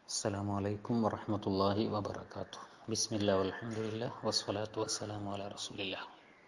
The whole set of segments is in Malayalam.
السلام عليكم ورحمة الله وبركاته بسم الله والحمد لله والصلاة والسلام على رسول الله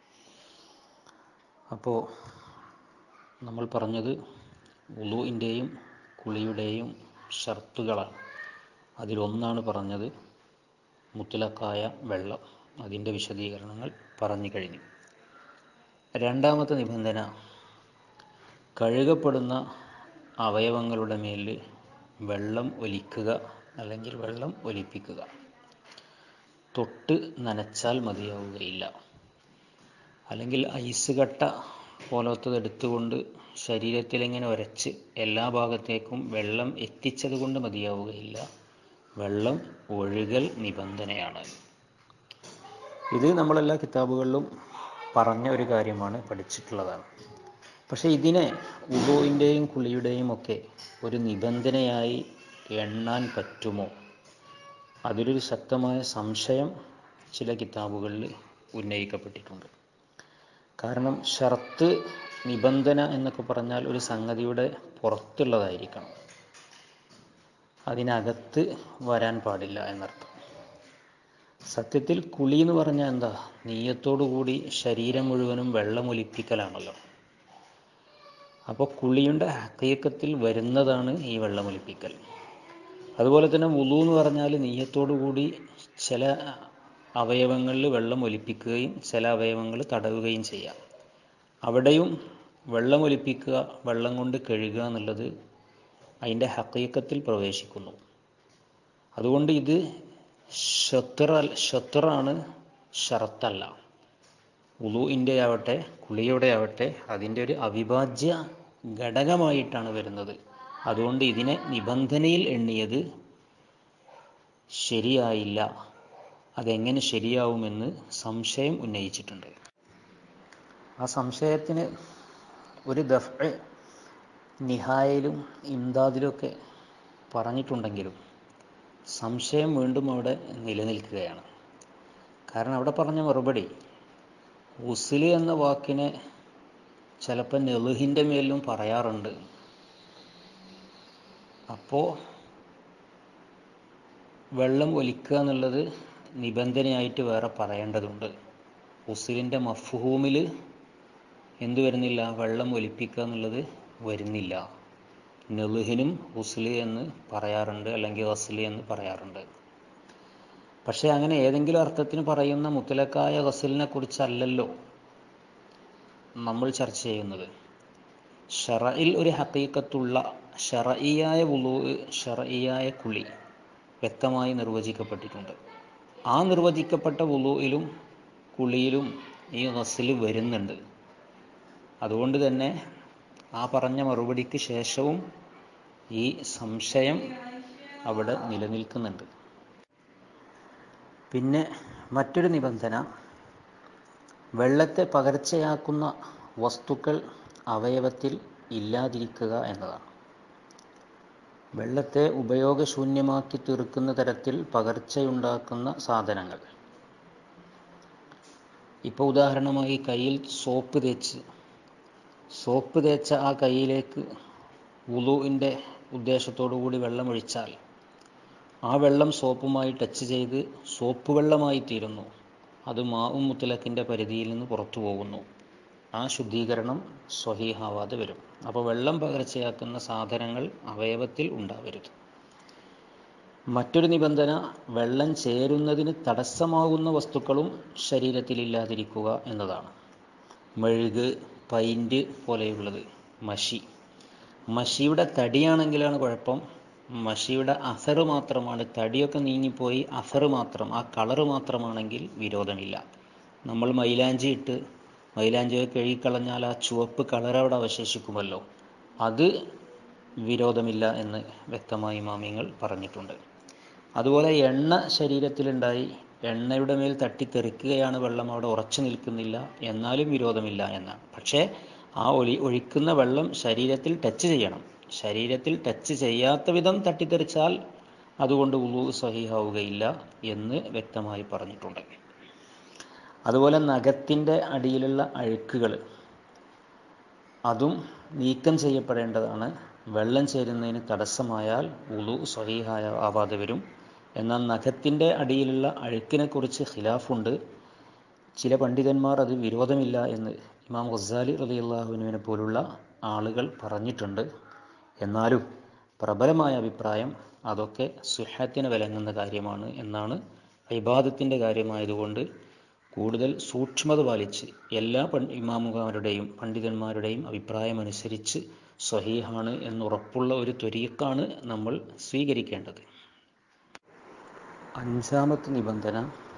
അപ്പോൾ നമ്മൾ പറഞ്ഞത് ഉളുവിൻ്റെയും കുളിയുടെയും ഷർത്തുകളാണ് അതിലൊന്നാണ് പറഞ്ഞത് മുത്തലക്കായ വെള്ളം അതിൻ്റെ വിശദീകരണങ്ങൾ പറഞ്ഞു കഴിഞ്ഞു രണ്ടാമത്തെ നിബന്ധന കഴുകപ്പെടുന്ന അവയവങ്ങളുടെ മേലിൽ വെള്ളം ഒലിക്കുക അല്ലെങ്കിൽ വെള്ളം ഒലിപ്പിക്കുക തൊട്ട് നനച്ചാൽ മതിയാവുകയില്ല അല്ലെങ്കിൽ ഐസ് കട്ട പോലത്തത് എടുത്തുകൊണ്ട് ശരീരത്തിലിങ്ങനെ ഉരച്ച് എല്ലാ ഭാഗത്തേക്കും വെള്ളം എത്തിച്ചത് കൊണ്ട് മതിയാവുകയില്ല വെള്ളം ഒഴുകൽ നിബന്ധനയാണ് ഇത് നമ്മളെല്ലാ കിതാബുകളിലും പറഞ്ഞ ഒരു കാര്യമാണ് പഠിച്ചിട്ടുള്ളതാണ് പക്ഷെ ഇതിനെ ഉദോയിൻ്റെയും കുളിയുടെയും ഒക്കെ ഒരു നിബന്ധനയായി എണ്ണാൻ പറ്റുമോ അതിലൊരു ശക്തമായ സംശയം ചില കിതാബുകളിൽ ഉന്നയിക്കപ്പെട്ടിട്ടുണ്ട് കാരണം ഷർത്ത് നിബന്ധന എന്നൊക്കെ പറഞ്ഞാൽ ഒരു സംഗതിയുടെ പുറത്തുള്ളതായിരിക്കണം അതിനകത്ത് വരാൻ പാടില്ല എന്നർത്ഥം സത്യത്തിൽ കുളി എന്ന് പറഞ്ഞാൽ എന്താ നീയത്തോടു കൂടി ശരീരം മുഴുവനും വെള്ളമൊലിപ്പിക്കലാണല്ലോ അപ്പോൾ കുളിയുടെ ഹക്കീക്കത്തിൽ വരുന്നതാണ് ഈ വെള്ളമൊലിപ്പിക്കൽ അതുപോലെ തന്നെ വുളു എന്ന് പറഞ്ഞാൽ നീയത്തോടു കൂടി ചില അവയവങ്ങളിൽ വെള്ളം ഒലിപ്പിക്കുകയും ചില അവയവങ്ങൾ തടവുകയും ചെയ്യാം അവിടെയും വെള്ളം ഒലിപ്പിക്കുക വെള്ളം കൊണ്ട് കഴുകുക എന്നുള്ളത് അതിൻ്റെ ഹക്കീക്കത്തിൽ പ്രവേശിക്കുന്നു അതുകൊണ്ട് ഇത് ഷത്ര ഷത്റാണ് ഷറത്തല്ല ഉളുവിൻ്റെ ആവട്ടെ കുളിയുടെ ആവട്ടെ അതിൻ്റെ ഒരു അവിഭാജ്യ ഘടകമായിട്ടാണ് വരുന്നത് അതുകൊണ്ട് ഇതിനെ നിബന്ധനയിൽ എണ്ണിയത് ശരിയായില്ല അതെങ്ങനെ ശരിയാവുമെന്ന് സംശയം ഉന്നയിച്ചിട്ടുണ്ട് ആ സംശയത്തിന് ഒരു ദഫ് നിഹായയിലും ഇംദാദിലുമൊക്കെ പറഞ്ഞിട്ടുണ്ടെങ്കിലും സംശയം വീണ്ടും അവിടെ നിലനിൽക്കുകയാണ് കാരണം അവിടെ പറഞ്ഞ മറുപടി ഉസില് എന്ന വാക്കിനെ ചിലപ്പോൾ നെളുഹിൻ്റെ മേലും പറയാറുണ്ട് അപ്പോൾ വെള്ളം ഒലിക്കുക എന്നുള്ളത് നിബന്ധനയായിട്ട് വേറെ പറയേണ്ടതുണ്ട് ഉസിലിൻ്റെ മഫ്ഹൂമിൽ എന്ത് വരുന്നില്ല വെള്ളം ഒലിപ്പിക്കുക എന്നുള്ളത് വരുന്നില്ല നെളുഹിനും ഉസ്ലി എന്ന് പറയാറുണ്ട് അല്ലെങ്കിൽ ഗസ്ലി എന്ന് പറയാറുണ്ട് പക്ഷെ അങ്ങനെ ഏതെങ്കിലും അർത്ഥത്തിന് പറയുന്ന മുത്തലക്കായ ഗസലിനെ കുറിച്ചല്ലല്ലോ നമ്മൾ ചർച്ച ചെയ്യുന്നത് ഷറയിൽ ഒരു ഹക്കീക്കത്തുള്ള ഷറയിയായ വുളു ഷറയിയായ കുളി വ്യക്തമായി നിർവചിക്കപ്പെട്ടിട്ടുണ്ട് ആ നിർവചിക്കപ്പെട്ട വുളുയിലും കുളിയിലും ഈ ഗസൽ വരുന്നുണ്ട് അതുകൊണ്ട് തന്നെ ആ പറഞ്ഞ മറുപടിക്ക് ശേഷവും ഈ സംശയം അവിടെ നിലനിൽക്കുന്നുണ്ട് പിന്നെ മറ്റൊരു നിബന്ധന വെള്ളത്തെ പകർച്ചയാക്കുന്ന വസ്തുക്കൾ അവയവത്തിൽ ഇല്ലാതിരിക്കുക എന്നതാണ് വെള്ളത്തെ ഉപയോഗശൂന്യമാക്കി തീർക്കുന്ന തരത്തിൽ പകർച്ചയുണ്ടാക്കുന്ന സാധനങ്ങൾ ഇപ്പോൾ ഉദാഹരണമായി കയ്യിൽ സോപ്പ് തേച്ച് സോപ്പ് തേച്ച ആ കൈയിലേക്ക് ഉളുവിൻ്റെ ഉദ്ദേശത്തോടു കൂടി വെള്ളം ഒഴിച്ചാൽ ആ വെള്ളം സോപ്പുമായി ടച്ച് ചെയ്ത് സോപ്പ് വെള്ളമായി തീരുന്നു അത് മാവും മുത്തലക്കിൻ്റെ പരിധിയിൽ നിന്ന് പുറത്തു പോകുന്നു ആ ശുദ്ധീകരണം സ്വഹീഹാവാതെ വരും അപ്പോൾ വെള്ളം പകർച്ചയാക്കുന്ന സാധനങ്ങൾ അവയവത്തിൽ ഉണ്ടാവരുത് മറ്റൊരു നിബന്ധന വെള്ളം ചേരുന്നതിന് തടസ്സമാകുന്ന വസ്തുക്കളും ശരീരത്തിൽ ഇല്ലാതിരിക്കുക എന്നതാണ് മെഴുക് പൈൻറ്റ് പോലെയുള്ളത് മഷി മഷിയുടെ തടിയാണെങ്കിലാണ് കുഴപ്പം മഷിയുടെ അസറ് മാത്രമാണ് തടിയൊക്കെ നീങ്ങിപ്പോയി അസറ് മാത്രം ആ കളറ് മാത്രമാണെങ്കിൽ വിരോധമില്ല നമ്മൾ മൈലാഞ്ചി ഇട്ട് മൈലാഞ്ചിയെ കഴുകിക്കളഞ്ഞാൽ ആ ചുവപ്പ് കളർ അവിടെ അവശേഷിക്കുമല്ലോ അത് വിരോധമില്ല എന്ന് വ്യക്തമായി മാമ്യങ്ങൾ പറഞ്ഞിട്ടുണ്ട് അതുപോലെ എണ്ണ ശരീരത്തിലുണ്ടായി എണ്ണയുടെ മേൽ തട്ടിത്തെറിക്കുകയാണ് വെള്ളം അവിടെ ഉറച്ചു നിൽക്കുന്നില്ല എന്നാലും വിരോധമില്ല എന്നാണ് പക്ഷേ ആ ഒലി ഒഴിക്കുന്ന വെള്ളം ശരീരത്തിൽ ടച്ച് ചെയ്യണം ശരീരത്തിൽ ടച്ച് ചെയ്യാത്ത വിധം തട്ടിത്തെറിച്ചാൽ അതുകൊണ്ട് ഉളു സഹിയാവുകയില്ല എന്ന് വ്യക്തമായി പറഞ്ഞിട്ടുണ്ട് അതുപോലെ നഖത്തിൻ്റെ അടിയിലുള്ള അഴുക്കുകൾ അതും നീക്കം ചെയ്യപ്പെടേണ്ടതാണ് വെള്ളം ചേരുന്നതിന് തടസ്സമായാൽ ഉളു സ്വഹീഹായ ആവാതെ വരും എന്നാൽ നഖത്തിൻ്റെ അടിയിലുള്ള അഴുക്കിനെക്കുറിച്ച് ഖിലാഫുണ്ട് ചില പണ്ഡിതന്മാർ അത് വിരോധമില്ല എന്ന് ഇമാം ഗസാലി റലിയല്ലാഹുവിനെ പോലുള്ള ആളുകൾ പറഞ്ഞിട്ടുണ്ട് എന്നാലും പ്രബലമായ അഭിപ്രായം അതൊക്കെ സുഹത്തിന് വിലങ്ങുന്ന കാര്യമാണ് എന്നാണ് ഇബാദത്തിൻ്റെ കാര്യമായതുകൊണ്ട് കൂടുതൽ സൂക്ഷ്മത പാലിച്ച് എല്ലാ പൺ ഇമാമുകാരുടെയും പണ്ഡിതന്മാരുടെയും അഭിപ്രായമനുസരിച്ച് സ്വഹീഹാണ് എന്നുറപ്പുള്ള ഒരു ത്വരീക്കാണ് നമ്മൾ സ്വീകരിക്കേണ്ടത് അഞ്ചാമത്തെ നിബന്ധന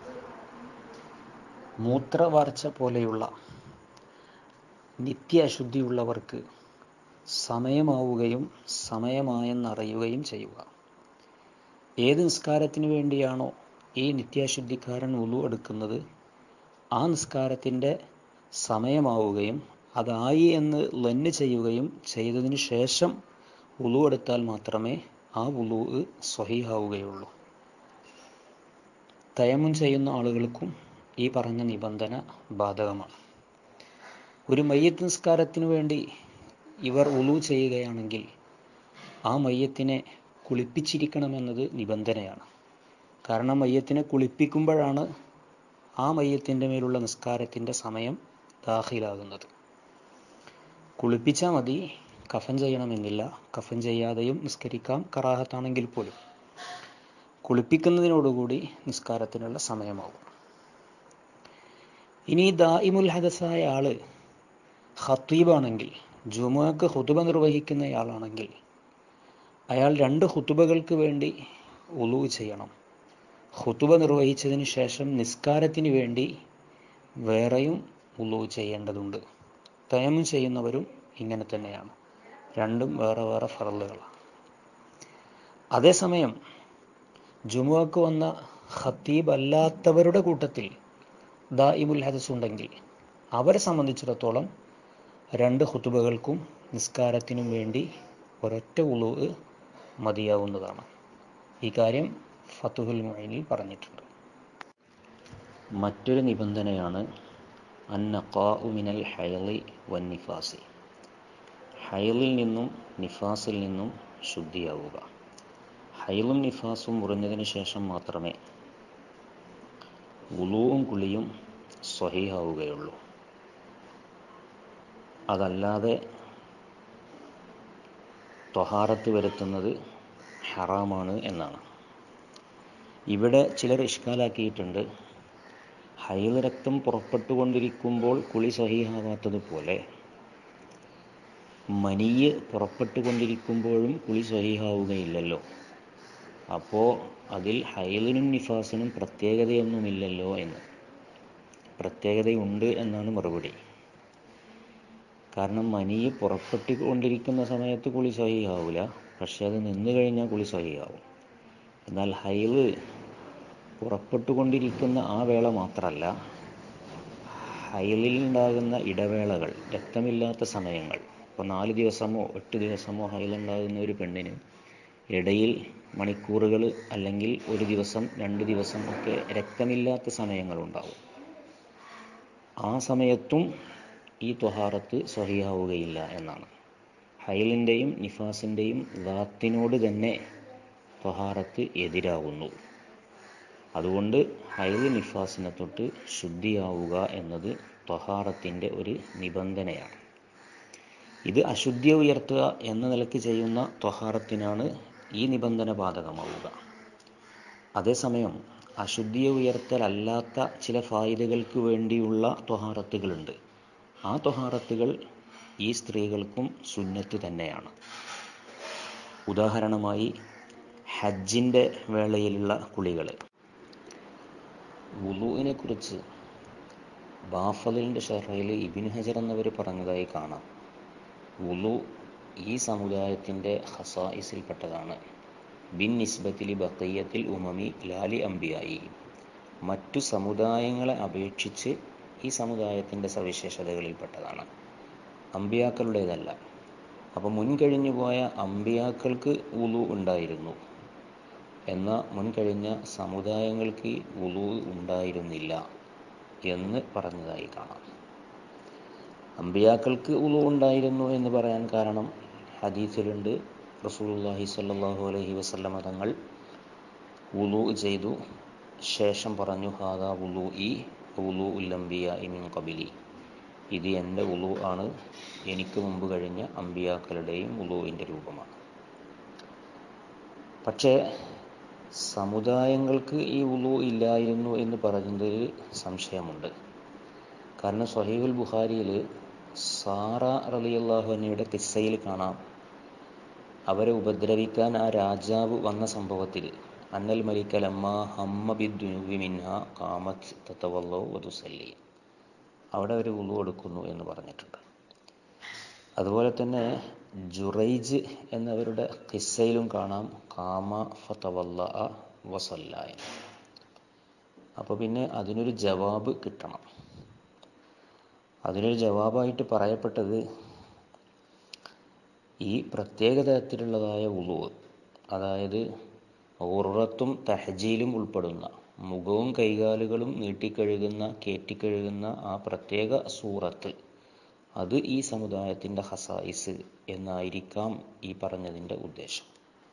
മൂത്രവാർച്ച പോലെയുള്ള നിത്യ അശുദ്ധിയുള്ളവർക്ക് സമയമാവുകയും സമയമായെന്നറിയുകയും ചെയ്യുക ഏത് നിസ്കാരത്തിന് വേണ്ടിയാണോ ഈ നിത്യാശുദ്ധിക്കാരൻ ഉളു എടുക്കുന്നത് ആ നിസ്കാരത്തിൻ്റെ സമയമാവുകയും അതായി എന്ന് ലന്ന് ചെയ്യുകയും ചെയ്തതിന് ശേഷം ഉളു എടുത്താൽ മാത്രമേ ആ ഉളു സ്വഹീഹാവുകയുള്ളൂ തയമും ചെയ്യുന്ന ആളുകൾക്കും ഈ പറഞ്ഞ നിബന്ധന ബാധകമാണ് ഒരു മയ്യത്ത് നിസ്കാരത്തിനു വേണ്ടി ഇവർ ഉളു ചെയ്യുകയാണെങ്കിൽ ആ മയ്യത്തിനെ കുളിപ്പിച്ചിരിക്കണമെന്നത് നിബന്ധനയാണ് കാരണം മയ്യത്തിനെ കുളിപ്പിക്കുമ്പോഴാണ് ആ മയ്യത്തിൻ്റെ മേലുള്ള നിസ്കാരത്തിൻ്റെ സമയം ദാഖിലാകുന്നത് കുളിപ്പിച്ചാൽ മതി കഫൻ ചെയ്യണമെന്നില്ല കഫൻ ചെയ്യാതെയും നിസ്കരിക്കാം കറാഹത്താണെങ്കിൽ പോലും കുളിപ്പിക്കുന്നതിനോടുകൂടി നിസ്കാരത്തിനുള്ള സമയമാവും ഇനി ദായിമുൽ ഹദസായ ആള് ഖത്തീബാണെങ്കിൽ ജുമുഅക്ക് ഹുതുബ നിർവഹിക്കുന്നയാളാണെങ്കിൽ അയാൾ രണ്ട് ഹുതുബകൾക്ക് വേണ്ടി ഉളു ചെയ്യണം ഹുതുബ നിർവഹിച്ചതിന് ശേഷം നിസ്കാരത്തിന് വേണ്ടി വേറെയും ഉളു ചെയ്യേണ്ടതുണ്ട് തയമം ചെയ്യുന്നവരും ഇങ്ങനെ തന്നെയാണ് രണ്ടും വേറെ വേറെ ഫറലുകളാണ് അതേസമയം ജുമുഅക്ക് വന്ന ഖത്തീബ് അല്ലാത്തവരുടെ കൂട്ടത്തിൽ ദായിമുൽ ഹദസ് ഉണ്ടെങ്കിൽ അവരെ സംബന്ധിച്ചിടത്തോളം രണ്ട് ഹുത്തുബകൾക്കും നിസ്കാരത്തിനും വേണ്ടി ഒരൊറ്റ ഉളു മതിയാവുന്നതാണ് ഈ കാര്യം ഫത്തുഹുൽ മൊയിനിൽ പറഞ്ഞിട്ടുണ്ട് മറ്റൊരു നിബന്ധനയാണ് അന്നഖാഉമിനൽ ഹൈലി വൻ നിഫാസി ഹൈലിൽ നിന്നും നിഫാസിൽ നിന്നും ശുദ്ധിയാവുക ഹൈലും നിഫാസും മുറിഞ്ഞതിന് ശേഷം മാത്രമേ ഉളുവും കുളിയും സ്വഹീഹാവുകയുള്ളൂ അതല്ലാതെ ത്വഹാറത്ത് വരുത്തുന്നത് ഹറാമാണ് എന്നാണ് ഇവിടെ ചിലർ ഇഷ്കാലാക്കിയിട്ടുണ്ട് ഹൈൽ രക്തം പുറപ്പെട്ടുകൊണ്ടിരിക്കുമ്പോൾ കുളി സഹീഹാവാത്തതുപോലെ മനിയ് പുറപ്പെട്ടുകൊണ്ടിരിക്കുമ്പോഴും കുളി സഹീഹാവുകയില്ലല്ലോ അപ്പോൾ അതിൽ ഹൈലിനും നിഫാസിനും പ്രത്യേകതയൊന്നുമില്ലല്ലോ എന്ന് പ്രത്യേകതയുണ്ട് എന്നാണ് മറുപടി കാരണം മനിയ് പുറപ്പെട്ടുകൊണ്ടിരിക്കുന്ന സമയത്ത് കുളി സഹിയാവില്ല പക്ഷെ അത് നിന്ന് കഴിഞ്ഞാൽ കുളി സഹിയാവും എന്നാൽ ഹൈല് പുറപ്പെട്ടുകൊണ്ടിരിക്കുന്ന ആ വേള മാത്രമല്ല ഹൈലിൽ ഉണ്ടാകുന്ന ഇടവേളകൾ രക്തമില്ലാത്ത സമയങ്ങൾ ഇപ്പോൾ നാല് ദിവസമോ എട്ട് ദിവസമോ ഹൈലുണ്ടാകുന്ന ഒരു പെണ്ണിന് ഇടയിൽ മണിക്കൂറുകൾ അല്ലെങ്കിൽ ഒരു ദിവസം രണ്ട് ദിവസം ഒക്കെ രക്തമില്ലാത്ത സമയങ്ങളുണ്ടാവും ആ സമയത്തും ഈ ത്വഹാറത്ത് സ്വഹിയാവുകയില്ല എന്നാണ് ഹൈലിൻ്റെയും നിഫാസിൻ്റെയും ദാത്തിനോട് തന്നെ ത്വഹാറത്ത് എതിരാകുന്നു അതുകൊണ്ട് ഹൈൽ നിഫാസിനെ തൊട്ട് ശുദ്ധിയാവുക എന്നത് ത്വഹാറത്തിൻ്റെ ഒരു നിബന്ധനയാണ് ഇത് അശുദ്ധി ഉയർത്തുക എന്ന നിലയ്ക്ക് ചെയ്യുന്ന ത്വഹാറത്തിനാണ് ഈ നിബന്ധന ബാധകമാവുക അതേസമയം അശുദ്ധിയെ ഉയർത്തലല്ലാത്ത ചില ഫായിദകൾക്ക് വേണ്ടിയുള്ള ത്വഹാറത്തുകളുണ്ട് ആ ത്വഹാറത്തുകൾ ഈ സ്ത്രീകൾക്കും സുന്നത്ത് തന്നെയാണ് ഉദാഹരണമായി ഹജ്ജിൻ്റെ വേളയിലുള്ള കുളികൾ വുളുവിനെ കുറിച്ച് ബാഫലിൻ്റെ ഷെറയിൽ ഇബിൻ ഹജർ എന്നവർ പറഞ്ഞതായി കാണാം വുളു ഈ സമുദായത്തിൻ്റെ ഹസായിസിൽപ്പെട്ടതാണ് ബിൻ നിസ്ബത്തിലി ബക്കയ്യത്തിൽ ഉമമി ലാലി അംബിയായി മറ്റു സമുദായങ്ങളെ അപേക്ഷിച്ച് ഈ സമുദായത്തിൻ്റെ സവിശേഷതകളിൽപ്പെട്ടതാണ് അമ്പിയാക്കളുടേതല്ല അപ്പോൾ മുൻകഴിഞ്ഞു പോയ അമ്പിയാക്കൾക്ക് ഉളു ഉണ്ടായിരുന്നു എന്ന മുൻകഴിഞ്ഞ സമുദായങ്ങൾക്ക് ഉളു ഉണ്ടായിരുന്നില്ല എന്ന് പറഞ്ഞതായി കാണാം അമ്പിയാക്കൾക്ക് ഉളു ഉണ്ടായിരുന്നു എന്ന് പറയാൻ കാരണം ഹദീസിലുണ്ട് റസൂലുള്ളാഹി സ്വല്ലല്ലാഹു അലൈഹി വസല്ലമ തങ്ങൾ വുളു ചെയ്തു ശേഷം പറഞ്ഞു ഹാദാ വുളു ഈ വുളു ഉല്ലംബിയ ഇമിൻ കബിലി ഇത് എൻ്റെ വുളു ആണ് എനിക്ക് മുമ്പ് കഴിഞ്ഞ അമ്പിയാക്കളുടെയും വുളുവിൻ്റെ രൂപമാണ് പക്ഷേ സമുദായങ്ങൾക്ക് ഈ വുളു ഇല്ലായിരുന്നു എന്ന് പറയുന്നതിൽ സംശയമുണ്ട് കാരണം സഹീഹുൽ ബുഖാരിയിൽ സാറ റളിയല്ലാഹുവിനയുടെ കിസ്സയിൽ കാണാം അവരെ ഉപദ്രവിക്കാൻ ആ രാജാവ് വന്ന സംഭവത്തിൽ അന്നൽ മലിക്കലമ്മ ഹമ്മ ബിദ്ദുനുബി മിൻഹ കാമത്ത് തത്തവല്ലോ വതുസല്ലി അവിടെ അവർ ഉളു എടുക്കുന്നു എന്ന് പറഞ്ഞിട്ടുണ്ട് അതുപോലെ തന്നെ ജുറൈജ് എന്നവരുടെ കിസ്സയിലും കാണാം കാമ ഫതവല്ല വസല്ലായ അപ്പോൾ പിന്നെ അതിനൊരു ജവാബ് കിട്ടണം അതിനൊരു ജവാബായിട്ട് പറയപ്പെട്ടത് ഈ പ്രത്യേക തരത്തിലുള്ളതായ ഉളുവ് അതായത് ഉറത്തും തഹജീലും ഉൾപ്പെടുന്ന മുഖവും കൈകാലുകളും നീട്ടിക്കഴുകുന്ന കയറ്റിക്കഴുകുന്ന ആ പ്രത്യേക സൂറത്ത് അത് ഈ സമുദായത്തിൻ്റെ ഹസായിസ് എന്നായിരിക്കാം ഈ പറഞ്ഞതിൻ്റെ ഉദ്ദേശം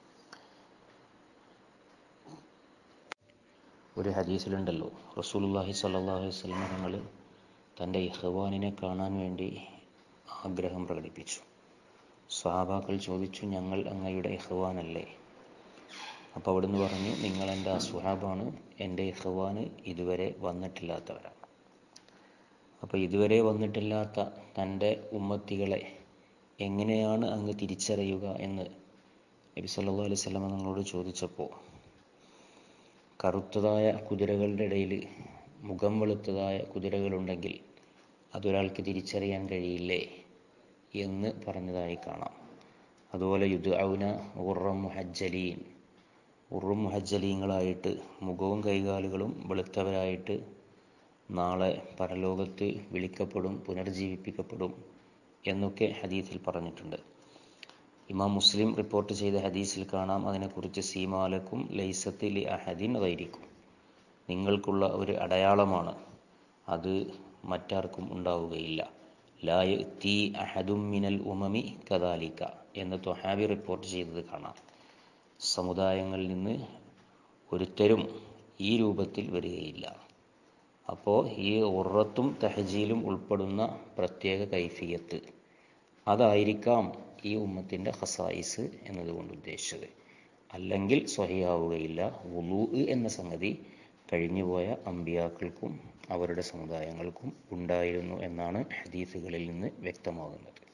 ഒരു ഹദീസിലുണ്ടല്ലോ റസൂലുള്ളാഹി സ്വല്ലല്ലാഹു അലൈഹി വസല്ലം തങ്ങൾ തൻ്റെ ഇഹ്വാനിനെ കാണാൻ വേണ്ടി ആഗ്രഹം പ്രകടിപ്പിച്ചു സ്വഹാബാക്കൾ ചോദിച്ചു ഞങ്ങൾ അങ്ങയുടെ ഇഹ്വാനല്ലേ അപ്പോൾ അവിടുന്ന് പറഞ്ഞു നിങ്ങൾ എൻ്റെ അസുഹാബാണ് എൻ്റെ ഇഹ്വാന് ഇതുവരെ വന്നിട്ടില്ലാത്തവരാണ് അപ്പോൾ ഇതുവരെ വന്നിട്ടില്ലാത്ത തൻ്റെ ഉമ്മത്തികളെ എങ്ങനെയാണ് അങ്ങ് തിരിച്ചറിയുക എന്ന് നബി സല്ലല്ലാഹു അലൈഹി വസല്ലം നിങ്ങളോട് ചോദിച്ചപ്പോൾ കറുത്തതായ കുതിരകളുടെ ഇടയിൽ മുഖം വെളുത്തതായ കുതിരകളുണ്ടെങ്കിൽ അതൊരാൾക്ക് തിരിച്ചറിയാൻ കഴിയില്ലേ എന്ന് പറഞ്ഞതായി കാണാം അതുപോലെ യുദ് ഔന ഉറം മുഹജ്ജലീൻ ഉറും മുഹജ്ജലീങ്ങളായിട്ട് മുഖവും കൈകാലുകളും വെളുത്തവരായിട്ട് നാളെ പരലോകത്ത് വിളിക്കപ്പെടും പുനർജീവിപ്പിക്കപ്പെടും എന്നൊക്കെ ഹദീസിൽ പറഞ്ഞിട്ടുണ്ട് ഇമാം മുസ്ലിം റിപ്പോർട്ട് ചെയ്ത ഹദീസിൽ കാണാം അതിനെക്കുറിച്ച് സീമാലക്കും ലൈസത്തിൽ അഹദിൻ വൈരിക്കും നിങ്ങൾക്കുള്ള ഒരു അടയാളമാണ് അത് മറ്റാർക്കും ഉണ്ടാവുകയില്ല ലായ തീ അഹദും മിനൽ ഉമമി കദാലിക്ക എന്ന് തൊഹാബി റിപ്പോർട്ട് ചെയ്തത് കാണാം സമുദായങ്ങളിൽ നിന്ന് ഒരുത്തരും ഈ രൂപത്തിൽ വരികയില്ല അപ്പോൾ ഈ ഉറത്തും തഹജീലും ഉൾപ്പെടുന്ന പ്രത്യേക കൈഫിയത്ത് അതായിരിക്കാം ഈ ഉമ്മത്തിൻ്റെ ഹസായിസ് എന്നതുകൊണ്ട് ഉദ്ദേശിച്ചത് അല്ലെങ്കിൽ സ്വഹിയാവുകയില്ല വുളു എന്ന സംഗതി കഴിഞ്ഞുപോയ അമ്പിയാക്കൾക്കും അവരുടെ സമുദായങ്ങൾക്കും ഉണ്ടായിരുന്നു എന്നാണ് ഹദീസുകളിൽ നിന്ന് വ്യക്തമാകുന്നത്